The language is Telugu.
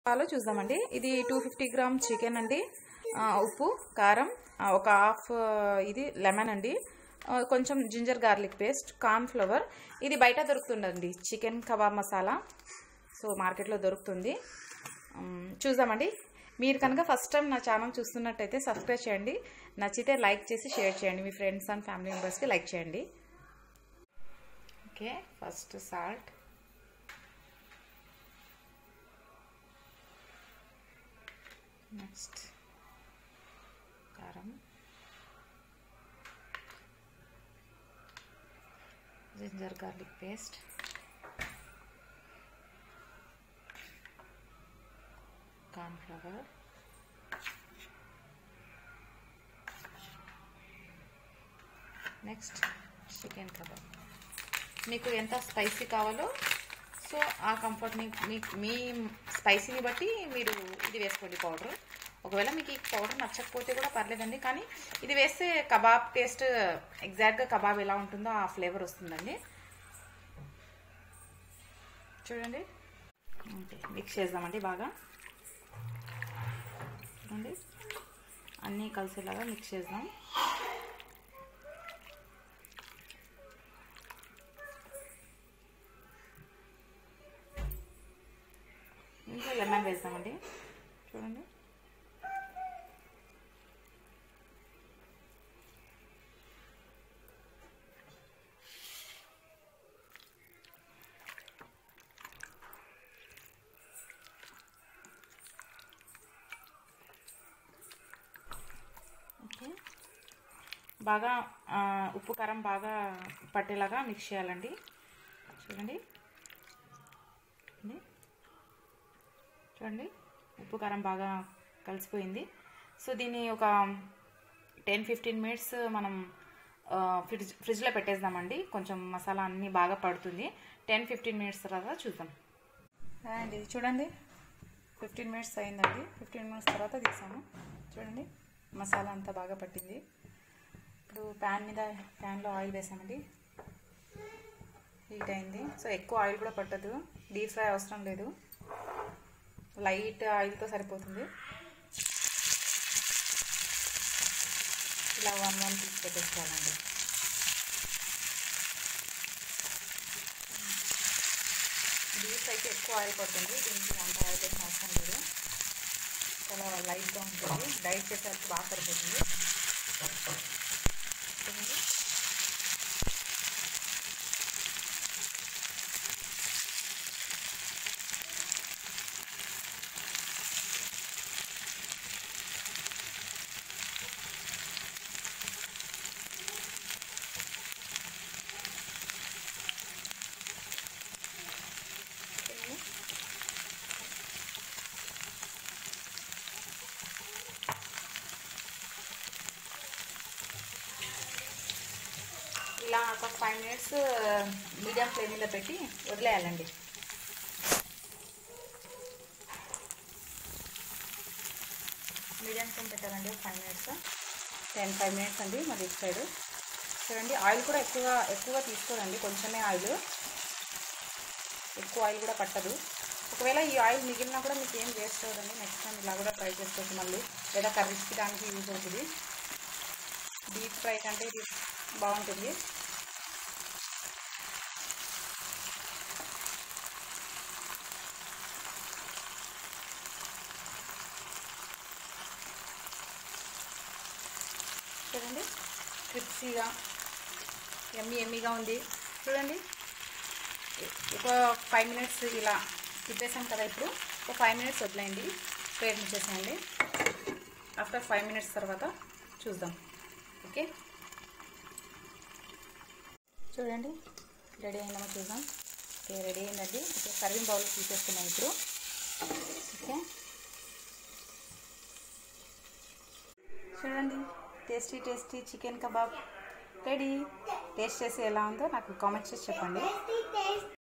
పాలో చూద్దామండి ఇది టూ ఫిఫ్టీ గ్రామ్ చికెన్ అండి ఆ, ఉప్పు కారం ఆ, ఒక హాఫ్ ఆ, ఇది లెమన్ అండి ఆ, కొంచెం ginger garlic paste cornflour ఇది బయట దొరుకుతుందండి చికెన్ కబాబ్ మసాలా సో మార్కెట్లో దొరుకుతుంది ఉమ్, చూద్దామండి మీరు కనుక ఫస్ట్ టైం నా ఛానల్ చూస్తున్నట్టయితే సబ్స్క్రైబ్ చేయండి నచ్చితే లైక్ చేసి షేర్ చేయండి మీ ఫ్రెండ్స్ అండ్ ఫ్యామిలీ మెంబర్స్కి లైక్ చేయండి ఓకే ఫస్ట్ సాల్ట్ నెక్స్ట్ కారం ginger garlic paste cornflour next chicken kebab మీకు ఎంత స్పైసీ కావాలో సో ఆ కంఫర్ట్ని మీ మీ స్పైసీని బట్టి మీరు ఇది వేసుకోండి పౌడర్ ఒకవేళ మీకు ఈ పౌడర్ నచ్చకపోతే కూడా పర్లేదండి కానీ ఇది వేస్తే కబాబ్ టేస్ట్ ఎగ్జాక్ట్గా కబాబ్ ఎలా ఉంటుందో ఆ ఫ్లేవర్ వస్తుందండి చూడండి ఓకే మిక్స్ చేద్దామండి బాగా చూడండి అన్నీ కలిసేలాగా మిక్స్ చేద్దాం ఇంకా లెమన్ వేస్తామండి చూడండి ఓకే బాగా ఆ, ఉప్పు కారం బాగా పట్టేలాగా మిక్స్ చేయాలండి చూడండి ఇది. చూడండి ఉప్పు కారం బాగా కలిసిపోయింది సో దీన్ని ఒక టెన్ ఫిఫ్టీన్ మినిట్స్ మనం ఆ, ఫ్రిడ్జ్ ఫ్రిడ్జ్లో పెట్టేద్దామండి కొంచెం మసాలా అన్నీ బాగా పడుతుంది టెన్ ఫిఫ్టీన్ మినిట్స్ తర్వాత చూద్దాం అండి చూడండి ఫిఫ్టీన్ మినిట్స్ అయిందండి ఫిఫ్టీన్ మినిట్స్ తర్వాత తీసాము చూడండి మసాలా అంతా బాగా పట్టింది ఇప్పుడు ప్యాన్ మీద ప్యాన్లో ఆయిల్ వేసామండి హీట్ అయింది సో ఎక్కువ ఆయిల్ కూడా పట్టదు డీప్ ఫ్రై అవసరం లేదు లైట్ ఆయిల్తో సరిపోతుంది ఇలా వన్ వన్ పీస్ పెట్టేసుకోవాలండి డీప్ ఫ్రైకి ఎక్కువ ఆయిల్ పడుతుంది దీనికి అంత ఆయిల్ వేసిన అవసరం లేదు చాలా లైట్గా ఉంటుంది డైట్ చేసేసరికి బాగా సరిపోతుంది చూడండి ఇలా ఒక ఫైవ్ మినిట్స్ మీడియం ఫ్లేమ్ మీద పెట్టి వదిలేయాలండి మీడియం ఫ్లేమ్ పెట్టాలండి five minutes ten five minutes అండి మరి ఇటు సైడ్ చూడండి ఆయిల్ కూడా ఎక్కువ ఎక్కువగా తీసుకోరండి కొంచెమే ఆయిల్ ఎక్కువ ఆయిల్ కూడా పట్టదు ఒకవేళ ఈ ఆయిల్ మిగిలినా కూడా మీకు ఏం వేస్ట్ అవ్వదండి నెక్స్ట్ టైం ఇలా కూడా ట్రై చేసుకోవచ్చు మళ్ళీ లేదా కర్రీస్కి దానికి యూజ్ అవుతుంది డీప్ ఫ్రై కంటే ఇది బాగుంటుంది చూడండి క్రిప్సీగా ఎమ్మి ఎమ్మిగా ఉంది చూడండి ఒక ఫైవ్ మినిట్స్ ఇలా తిప్పేసాం కదా ఇప్పుడు ఒక ఫైవ్ మినిట్స్ వదిలేయండి స్ప్రేడ్ చేసేయండి ఆఫ్టర్ ఫైవ్ మినిట్స్ తర్వాత చూద్దాం ఓకే చూడండి రెడీ అయిందేమో చూద్దాం ఓకే రెడీ అయిందండి ఓకే సర్వింగ్ బౌల్ తీసేసుకున్నాం ఇప్పుడు ఓకే చూడండి tasty tasty chicken kebab ready taste చేసి ఎలా ఉందో నాకు కామెంట్ చేసి చెప్పండి